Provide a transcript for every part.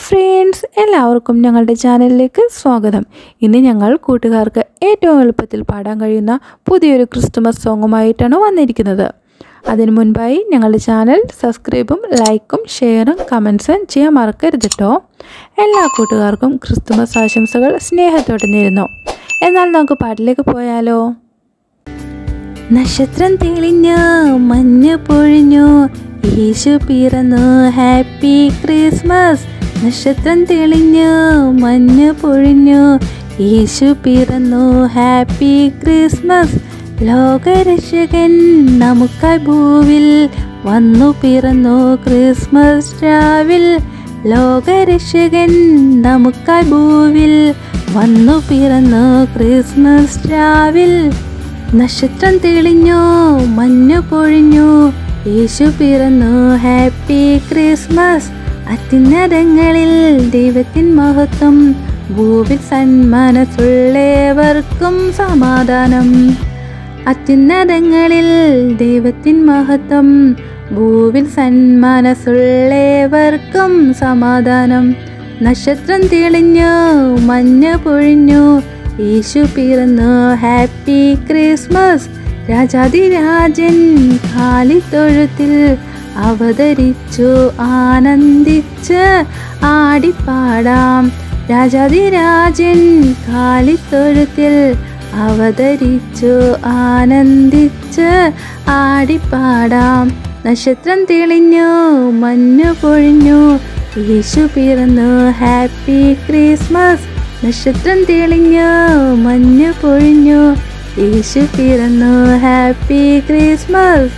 friends എല്ലാവർക്കും ഞങ്ങളുടെ ചാനലിലേക്ക് സ്വാഗതം ഇന്ന് ഞങ്ങൾ കൂട്ടുകാർക്ക് ഏറ്റവും എളുപ്പത്തിൽ പാടാൻ കഴിയുന്ന പുതിയൊരു ക്രിസ്തുമസ് സോങ്ങുമായിട്ടാണ് വന്നിരിക്കുന്നത് അതിനു മുൻപായി ഞങ്ങളുടെ ചാനൽ സബ്സ്ക്രൈബും ലൈക്കും ഷെയറും കമൻസും ചെയ്യാൻ മറക്കരുത് കേട്ടോ എല്ലാ കൂട്ടുകാർക്കും ക്രിസ്തുമസ് ആശംസകൾ സ്നേഹത്തോടെ നേരുന്നു എന്നാൽ നമുക്ക് പാട്ടിലേക്ക് പോയാലോ നക്ഷത്രം തെളിഞ്ഞു മഞ്ഞ് പൊഴിഞ്ഞു യേശു പിറന്നു ഹാപ്പി ക്രിസ്മസ് നക്ഷത്രം തെളിഞ്ഞു മഞ്ഞ് പൊഴിഞ്ഞു യേശു പിറന്നു ഹാപ്പി ക്രിസ്മസ് ലോകരക്ഷകൻ നമുക്കായി ഭൂവിൽ വന്നു പിറന്നു ക്രിസ്മസ് രാവിൽ ലോകരക്ഷകൻ നമുക്കായി ഭൂവിൽ വന്നു പിറന്നു ക്രിസ്മസ് രാവിൽ നക്ഷത്രം തെളിഞ്ഞു മഞ്ഞു പൊഴിഞ്ഞു യേശു പിറന്നു ഹാപ്പി ക്രിസ്മസ് അത്യുന്നതങ്ങളിൽ ദൈവത്തിൻ മഹത്വം ഭൂവിൽ സന്മനസ്സുള്ളവർക്കും സമാധാനം അത്യുന്നതങ്ങളിൽ ദൈവത്തിൻ മഹത്വം ഭൂവിൽ സന്മനസ്സുള്ളവർക്കും സമാധാനം നക്ഷത്രം തെളിഞ്ഞു മഞ്ഞ പൊഴിഞ്ഞു യേശു പിറന്നു ഹാപ്പി ക്രിസ്മസ് രാജാതിരാജൻ കാലിത്തൊഴുത്തിൽ അവതരിച്ചു ആനന്ദിച്ച് ആടിപ്പാടാം രാജാതിരാജൻ കാലിത്തൊഴുത്തിൽ അവതരിച്ചു ആനന്ദിച്ച് ആടിപ്പാടാം നക്ഷത്രം തെളിഞ്ഞു മഞ്ഞു പൊഴിഞ്ഞു യേശു പിറന്നു ഹാപ്പി ക്രിസ്മസ് നക്ഷത്രം തെളിഞ്ഞു മഞ്ഞു പൊഴിഞ്ഞു യേശു പിറന്നു ഹാപ്പി ക്രിസ്മസ്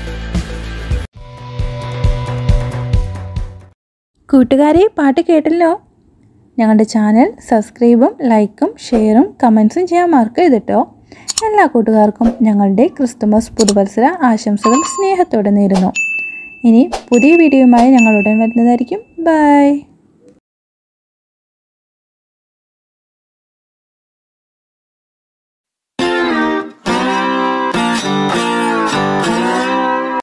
കൂട്ടുകാരെ പാട്ട് കേട്ടല്ലോ ഞങ്ങളുടെ ചാനൽ സബ്സ്ക്രൈബും ലൈക്കും ഷെയറും കമൻസും ചെയ്യാൻ മറക്കരുത് കേട്ടോ എല്ലാ കൂട്ടുകാർക്കും ഞങ്ങളുടെ ക്രിസ്തുമസ് പുതുവത്സര ആശംസകൾ സ്നേഹത്തോടെ നേരുന്നു ഇനി പുതിയ വീഡിയോയുമായി ഞങ്ങൾ ഉടൻ വരുന്നതായിരിക്കും ബൈ